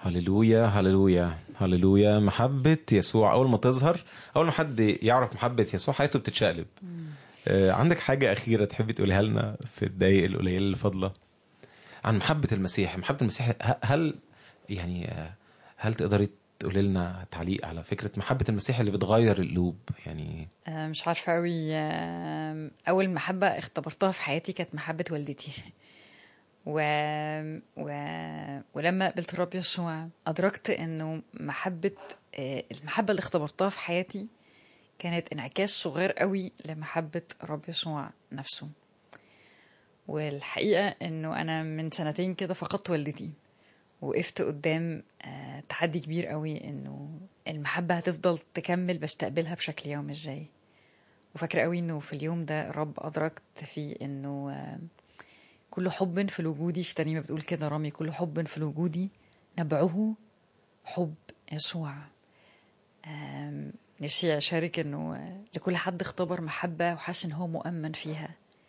هللويا هللويا هللويا محبة يسوع أول ما تظهر أول ما حد يعرف محبة يسوع حياته بتتشقلب آه، عندك حاجة أخيرة تحبي تقوليها لنا في الدقايق القليلة اللي فاضلة عن محبة المسيح محبة المسيح ه- هل يعني آه، هل تقدري تقولي لنا تعليق على فكرة محبة المسيح اللي بتغير القلوب يعني آه، مش عارفة قوي آه، أول محبة اختبرتها في حياتي كانت محبة والدتي و... و... ولما قابلت الرب يسوع أدركت إنه محبة آه، المحبة اللي اختبرتها في حياتي كانت انعكاس صغير قوي لمحبة الرب يسوع نفسه والحقيقة إنه أنا من سنتين كده فقدت والدتي وقفت قدام آه، تحدي كبير قوي إنه المحبة هتفضل تكمل بستقبلها بشكل يومي إزاي وفاكرة قوي إنه في اليوم ده الرب أدركت فيه إنه آه، كل حب في الوجود في ترنيمة بتقول كده رامي كل حب في الوجود نبعه حب يسوع آم، نفسي أشارك إنه آه، لكل حد اختبر محبة وحاسس إن هو مؤمن فيها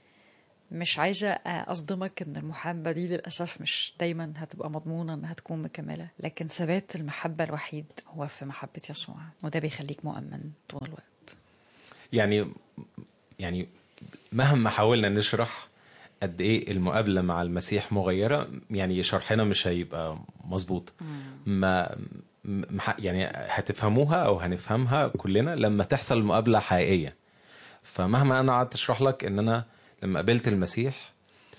مش عايزة آه، أصدمك إن المحبة دي للأسف مش دايما هتبقى مضمونة إنها تكون مكملة لكن ثبات المحبة الوحيد هو في محبة يسوع وده بيخليك مؤمن طول الوقت يعني يعني مهما حاولنا نشرح قد ايه المقابله مع المسيح مغيره يعني شرحنا مش هيبقى مظبوط ما م- ح- يعني هتفهموها او هنفهمها كلنا لما تحصل مقابله حقيقيه فمهما انا قعدت اشرح لك ان انا لما قابلت المسيح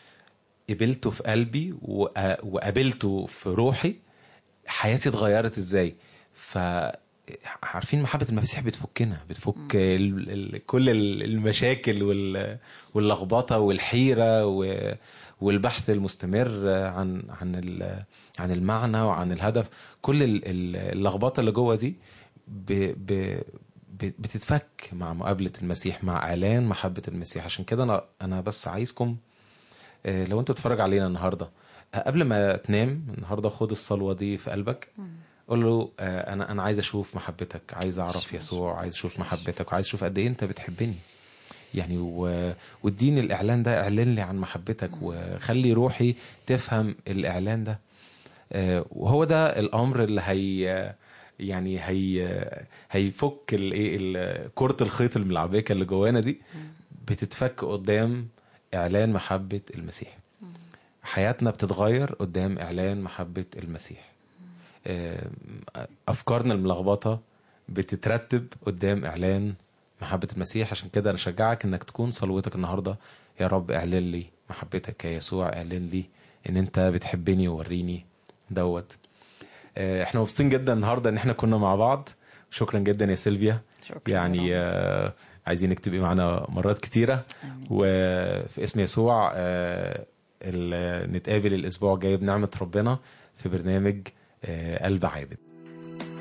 قبلته في قلبي وق- وقابلته في روحي حياتي اتغيرت ازاي ف عارفين محبة المسيح بتفكنا بتفك ال... ال... كل ال- المشاكل وال... واللخبطة والحيرة و... والبحث المستمر عن عن ال... عن المعنى وعن الهدف كل ال- ال- اللخبطة اللي جوه دي ب... ب... ب- بتتفك مع مقابلة المسيح مع إعلان محبة المسيح عشان كده أنا أنا بس عايزكم آه، لو أنتوا تتفرج علينا النهاردة آه، قبل ما تنام النهاردة خد الصلوة دي في قلبك قول له آه، أنا أنا عايز أشوف محبتك عايز أعرف يسوع عايز أشوف محبتك وعايز أشوف قد إيه أنت بتحبني يعني و... واديني الإعلان ده اعلن لي عن محبتك وخلي روحي تفهم الإعلان ده آه، وهو ده الامر اللي هي يعني هي هيفك الايه ال- كره الخيط الملعبكه اللي جوانا دي بتتفك قدام اعلان محبه المسيح حياتنا بتتغير قدام اعلان محبه المسيح آه، افكارنا الملخبطه بتترتب قدام اعلان محبه المسيح عشان كده انا اشجعك انك تكون صلوتك النهارده يا رب اعلن لي محبتك يا يسوع اعلن لي ان انت بتحبني ووريني دوت آه، احنا مبسوطين جدا النهارده ان احنا كنا مع بعض شكرا جدا يا سيلفيا شكرا يعني آه، عايزينك تبقي معانا مرات كتيره آمين. وفي اسم يسوع آه، ال- نتقابل الاسبوع الجاي بنعمه ربنا في برنامج آه، قلب عابد